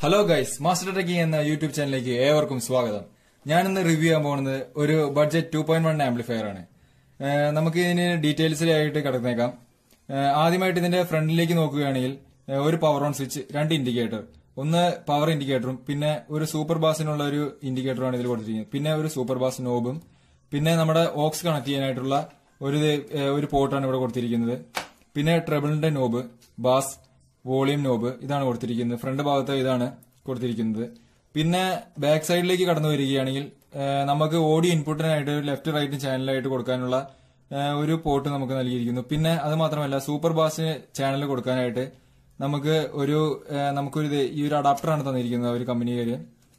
Hello guys master ടെക്കിംഗ് എന്ന YouTube ചാനലിലേക്ക് ഏവർക്കും സ്വാഗതം ഞാനിന്ന് റിവ്യൂ ചെയ്യാൻ പോകുന്നത് ഒരു budget two point one amplifier ആണ് ഏഹ് നമുക്ക് ഇതിന് ഡീറ്റെയിൽസിലായിട്ട് കിടന്നേക്കാം ഏഹ് ആദ്യമായിട്ട് ഇതിന്റെ ഫ്രണ്ടിലേക്ക് നോക്കുകയാണെങ്കിൽ ഏഹ് ഒരു പവർ ഓൺ സ്വിച്ച് രണ്ട് ഇൻഡിക്കേറ്റർ ഒന്ന് പവർ ഇൻഡിക്കേറ്ററും പിന്നെ ഒരു സൂപ്പർ ബാസിനുള്ള ഒരു ഇൻഡിക്കേറ്ററുമാണ് ഇതിൽ കൊടുത്തിരിക്കുന്നത് പിന്നെ ഒരു സൂപ്പർ ബാസ് നോബും പിന്നെ നമ്മുടെ ഓക്സ് കണക്ട് ചെയ്യാനായിട്ടുള്ള ഒരു ഇത്, ഏഹ് ഒരു പോർട്ടാണ് ഇവിടെ കൊടുത്തിരിക്കുന്നത് പിന്നെ ട്രബിളിന്റെ നോബ് ബാസ് വോളിയം നോബ് ഇതാണ് കൊടുത്തിരിക്കുന്നത് ഫ്രണ്ട് ഭാഗത്ത് ഇതാണ് കൊടുത്തിരിക്കുന്നത് പിന്നെ ബാക്ക് സൈഡിലേക്ക് കടന്നു വരികയാണെങ്കിൽ ഏഹ് നമുക്ക് ഓഡിയോ ഇൻപുട്ടിനായിട്ട് ലെഫ്റ്റ് റൈറ്റ് ചാനലായിട്ട് കൊടുക്കാനുള്ള ഏഹ് ഒരു പോർട്ട് നമുക്ക് നൽകിയിരിക്കുന്നു പിന്നെ അത് മാത്രമല്ല സൂപ്പർ ബാസ് ചാനൽ കൊടുക്കാനായിട്ട് നമുക്ക് ഒരു ഏഹ് നമുക്കൊരു ഇത് ഈ ഒരു അഡാപ്റ്ററാണ് തന്നിരിക്കുന്നത് ഒരു കമ്പനിക്കാര്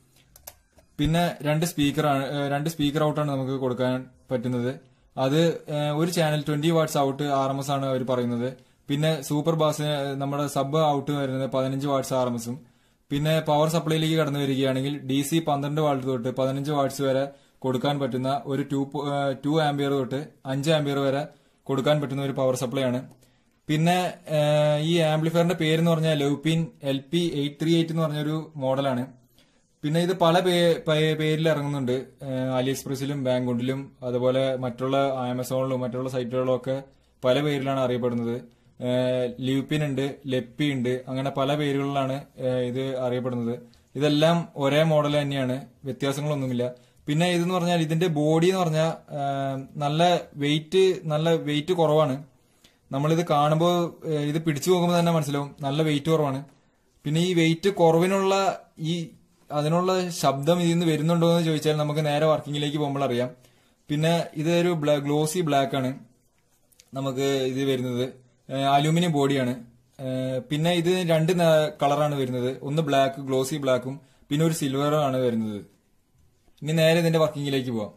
പിന്നെ രണ്ട് സ്പീക്കറാണ് ഏഹ് രണ്ട് സ്പീക്കർ ഔട്ടാണ് നമുക്ക് കൊടുക്കാൻ പറ്റുന്നത് അത് ഏഹ് ഒരു channel twenty watts out R M S ആണ് അവർ പറയുന്നത് പിന്നെ സൂപ്പർ ബാസ് നമ്മുടെ സബ് ഔട്ട് വരുന്നത് പതിനഞ്ച് വാട്ട്സ് ആർ എം എസും പിന്നെ പവർ സപ്ലൈയിലേക്ക് കടന്നു വരികയാണെങ്കിൽ ഡി സി പന്ത്രണ്ട് വാട്ട് തൊട്ട് പതിനഞ്ച് വാട്ട്സ് വരെ കൊടുക്കാൻ പറ്റുന്ന ഒരു ടു ടു ആംബിയർ തൊട്ട് അഞ്ച് ആംബിയർ വരെ കൊടുക്കാൻ പറ്റുന്ന ഒരു പവർ സപ്ലൈ ആണ് പിന്നെ ഏഹ് ഈ ആംപ്ലിഫയറിന്റെ പേര് എന്ന് പറഞ്ഞാൽ ലൗപിൻ L P eight three eight എന്ന് പറഞ്ഞൊരു മോഡലാണ് പിന്നെ ഇത് പല പേ- പേ- പേരിൽ ഇറങ്ങുന്നുണ്ട് ഏഹ് അലി എക്സ്പ്രസിലും ബാങ്കുണ്ടിലും അതുപോലെ മറ്റുള്ള ആമസോണിലും മറ്റുള്ള സൈറ്റുകളിലും ഒക്കെ പല പേരിലാണ് അറിയപ്പെടുന്നത് ഏഹ് ലിവ്പിൻ ഉണ്ട് ലെപ്പി ഉണ്ട് അങ്ങനെ പല പേരുകളിലാണ് ഏഹ് ഇത് അറിയപ്പെടുന്നത് ഇതെല്ലാം ഒരേ മോഡൽ തന്നെയാണ് വ്യത്യാസങ്ങളൊന്നുമില്ല പിന്നെ ഇതെന്ന് പറഞ്ഞാൽ ഇതിന്റെ ബോഡി എന്ന് പറഞ്ഞാൽ ഏഹ് നല്ല വെയിറ്റ് നല്ല വെയിറ്റ് കുറവാണ് നമ്മളിത് കാണുമ്പോൾ ഏഹ് ഇത് പിടിച്ചു നോക്കുമ്പോൾ തന്നെ മനസ്സിലാവും നല്ല വെയിറ്റ് കുറവാണ് പിന്നെ ഈ വെയിറ്റ് കുറവിനുള്ള ഈ അതിനുള്ള ശബ്ദം ഇതിൽ നിന്ന് വരുന്നുണ്ടോ എന്ന് ചോദിച്ചാൽ നമുക്ക് നേരെ വർക്കിങ്ങിലേക്ക് പോകുമ്പോൾ അറിയാം പിന്നെ ഇത് ഒരു ഗ്ലോസി ബ്ലാക്ക് ആണ് നമുക്ക് ഇത് വരുന്നത് അലൂമിനിയം ബോഡിയാണ് ഏഹ് പിന്നെ ഇത് രണ്ട് ന- കളറാണ് വരുന്നത് ഒന്ന് ബ്ലാക്ക് ഗ്ലോസി ബ്ലാക്കും പിന്നെ ഒരു സിൽവറും ആണ് വരുന്നത് ഇനി നേരെ ഇതിന്റെ വർക്കിങ്ങിലേക്ക് പോവാം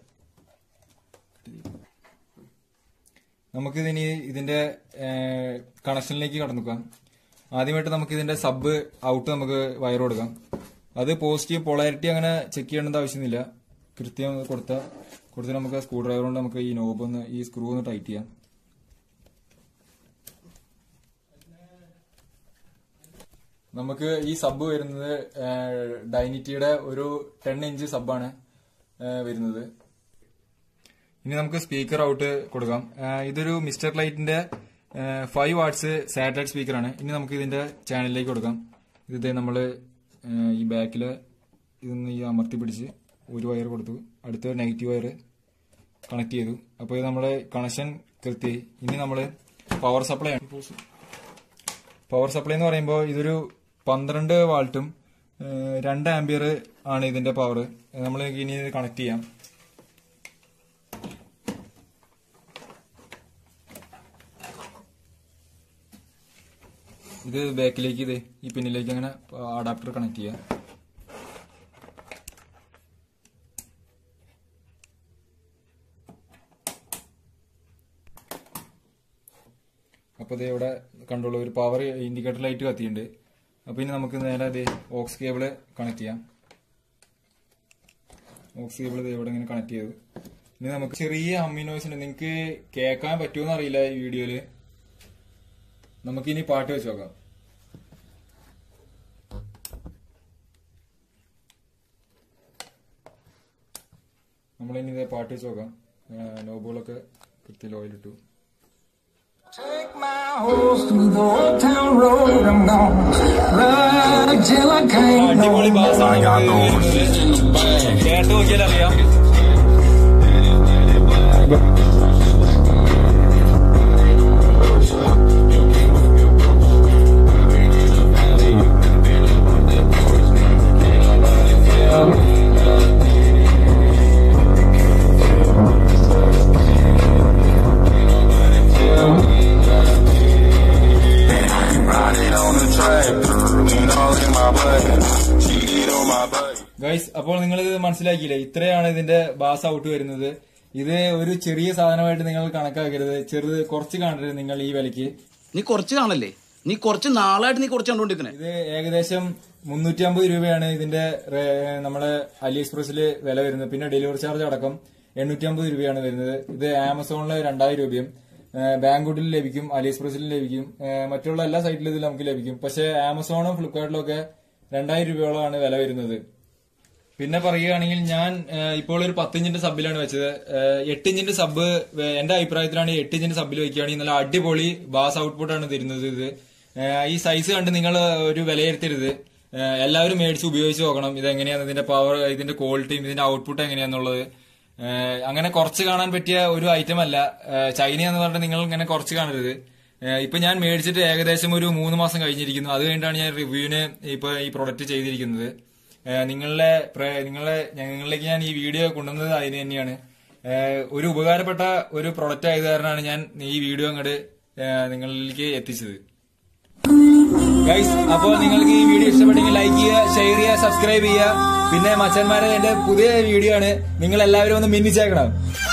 നമുക്കിതിനി ഇതിന്റെ കണക്ഷനിലേക്ക് കടന്നുക്കാം ആദ്യമായിട്ട് നമുക്ക് ഇതിന്റെ സബ് ഔട്ട് നമുക്ക് വയർ കൊടുക്കാം അത് പോസിറ്റീവ് പൊളാരിറ്റി അങ്ങനെ ചെക്ക് ചെയ്യേണ്ട ആവശ്യമൊന്നുമില്ല കൃത്യം കൊടുത്ത കൊടുത്ത് നമുക്ക് സ്ക്രൂ ഡ്രൈവർ കൊണ്ട് നമുക്ക് ഈ നോബ് ഒന്ന് ഈ സ്ക്രൂ ഒന്ന് ടൈറ്റ് ചെയ്യാം നമുക്ക് ഈ സബ് വരുന്നത് ഡൈനിറ്റിയുടെ ഒരു ടെൻ ഇഞ്ച് സബാണ് വരുന്നത് ഇനി നമുക്ക് സ്പീക്കർ ഔട്ട് കൊടുക്കാം ആ, ഇതൊരു മിസ്റ്റർ ലൈറ്റിന്റെ ഫൈവ് വാട്ട്സ് സാറ്റലൈറ്റ് സ്പീക്കറാണ് ഇനി നമുക്ക് ഇതിന്റെ ചാനലിലേക്ക് കൊടുക്കാം ഇത് നമ്മൾ ഈ ബാക്കില് ഇതൊന്ന് ഈ അമർത്തി പിടിച്ച് ഒരു വയർ കൊടുത്തു അടുത്ത നെഗറ്റീവ് വയർ കണക്ട് ചെയ്തു അപ്പോൾ ഇത് നമ്മുടെ കണക്ഷൻ കൃത്യമായി ഇനി നമ്മൾ പവർ സപ്ലൈ ആണ് പവർ സപ്ലൈ എന്ന് പറയുമ്പോൾ ഇതൊരു പന്ത്രണ്ട് വാൾട്ടും ഏഹ്, രണ്ട് ആംബിയർ ആണ് ഇതിന്റെ പവർ നമ്മൾ ഇനി ഇത് കണക്ട് ചെയ്യാം ഇത് ബാക്കിലേക്ക് ഇത് ഈ പിന്നിലേക്ക് അങ്ങനെ അഡാപ്റ്റർ കണക്ട് ചെയ്യാം അപ്പൊ ഇത് ഇവിടെ കണ്ടോളൂ ഒരു പവർ ഇൻഡിക്കേറ്റർ ലൈറ്റ് കത്തിയുണ്ട് അപ്പൊ ഇനി നമുക്ക് നേരെ ഇത് ഓക്സ് കേബിള് കണക്ട് ചെയ്യാം ഓക്സ് കേബിൾ ഇത് ഇവിടെ ഇങ്ങനെ കണക്ട് ചെയ്തു ഇനി നമുക്ക് ചെറിയ ഹമ്മി നോയ്സ് ഉണ്ട് നിങ്ങൾക്ക് കേൾക്കാൻ പറ്റുമോ അറിയില്ല ഈ വീഡിയോയില് നമുക്ക് ഇനി പാട്ട് വെച്ച് നോക്കാം നമ്മളിനി ഇതേ പാട്ട് വെച്ച് നോക്കാം നോബുകളൊക്കെ കൃത്യം ഓയിലിട്ടു Take my horse through the old town road. I'm gonna ride till I can't no അടിപൊളി more. ബാസാണ് കേട്ട് നോക്കിയാൽ അറിയാം Riding on the tractor, lean all in my butt. Cheated on my buddy. Guys അപ്പോൾ നിങ്ങൾ ഇത് മനസ്സിലാക്കിയില്ലേ ഇത്രയാണ് ഇതിന്റെ ബാസ് ഔട്ട് വരുന്നത് ഇത് ഒരു ചെറിയ സാധനമായിട്ട് നിങ്ങൾ കണക്കാക്കരുത് ചെറുത് കുറച്ച് കാണരുത് നിങ്ങൾ ഈ വിലക്ക് നീ കുറച്ച് കാണല്ലേ നീ കുറച്ച് നാളായിട്ട് നീ കുറച്ച് കണ്ടോണ്ടിരിക്കണേ ഇത് ഏകദേശം മുന്നൂറ്റി അമ്പത് രൂപയാണ് ഇതിന്റെ റേ- നമ്മളെ അലി എക്സ്പ്രസിൽ വില വരുന്നത് പിന്നെ ഡെലിവറി ചാർജ് അടക്കം എണ്ണൂറ്റി അമ്പത് രൂപയാണ് വരുന്നത് ഇത് ആമസോണിൽ രണ്ടായിരം രൂപയും ബാങ്കുഡിൽ ലഭിക്കും അലി എക്സ്പ്രസിലും ലഭിക്കും ഏഹ് മറ്റുള്ള എല്ലാ സൈറ്റിലും ഇത് നമുക്ക് ലഭിക്കും പക്ഷെ ആമസോണും ഫ്ലിപ്കാർട്ടിലും ഒക്കെ രണ്ടായിരം രൂപയോളമാണ് വില വരുന്നത് പിന്നെ പറയുകയാണെങ്കിൽ ഞാൻ ഏഹ്, ഇപ്പോൾ ഒരു പത്ത് ഇഞ്ചിന്റെ സബിലാണ് വെച്ചത് ഏഹ്, എട്ട് ഇഞ്ചിന്റെ സബ് എന്റെ അഭിപ്രായത്തിലാണ് എട്ട് ഇഞ്ചിന്റെ സബിൽ വെക്കുകയാണെങ്കിൽ നല്ല അടിപൊളി ബാസ് ഔട്ട്പുട്ട് ആണ് തരുന്നത് ഇത് ഏഹ്, ഈ സൈസ് കണ്ട് നിങ്ങൾ ഒരു വിലയിരുത്തരുത് ഏഹ്, എല്ലാവരും മേടിച്ച് ഉപയോഗിച്ച് നോക്കണം ഇത് എങ്ങനെയാണ് ഇതിന്റെ പവർ ഇതിന്റെ ക്വാളിറ്റിയും ഇതിന്റെ ഔട്ട്പുട്ട് എങ്ങനെയാന്നുള്ളത് ഏഹ്, അങ്ങനെ കുറച്ച് കാണാൻ പറ്റിയ ഒരു ഐറ്റം അല്ല ഏഹ്, ചൈന എന്ന് പറഞ്ഞിട്ട് നിങ്ങൾ ഇങ്ങനെ കുറച്ച് കാണരുത് ഏഹ്, ഇപ്പൊ ഞാൻ മേടിച്ചിട്ട് ഏകദേശം ഒരു മൂന്ന് മാസം കഴിഞ്ഞിരിക്കുന്നു അത് കഴിഞ്ഞിട്ടാണ് ഞാൻ റിവ്യൂവിന് ഇപ്പൊ ഈ പ്രൊഡക്റ്റ് ചെയ്തിരിക്കുന്നത് ഏഹ് നിങ്ങളുടെ പ്ര- നിങ്ങളെ ഞങ്ങളിലേക്ക് ഞാൻ ഈ വീഡിയോ കൊണ്ടുവന്നത് അതിന് തന്നെയാണ് ഏഹ് ഒരു ഉപകാരപ്പെട്ട ഒരു പ്രൊഡക്റ്റ് ആയത് കാരണമാണ് ഞാൻ ഈ വീഡിയോ അങ്ങോട്ട് നിങ്ങളിലേക്ക് എത്തിച്ചത് ഗൈസ് അപ്പോൾ നിങ്ങൾക്ക് ഈ വീഡിയോ ഇഷ്ടപ്പെട്ടെങ്കിൽ ലൈക്ക് ചെയ്യുക ഷെയർ ചെയ്യുക സബ്സ്ക്രൈബ് ചെയ്യുക പിന്നെ മച്ചന്മാരെ എന്റെ പുതിയ വീഡിയോ ആണ് നിങ്ങൾ എല്ലാവരും ഒന്ന് മിന്നിച്ചേക്കണം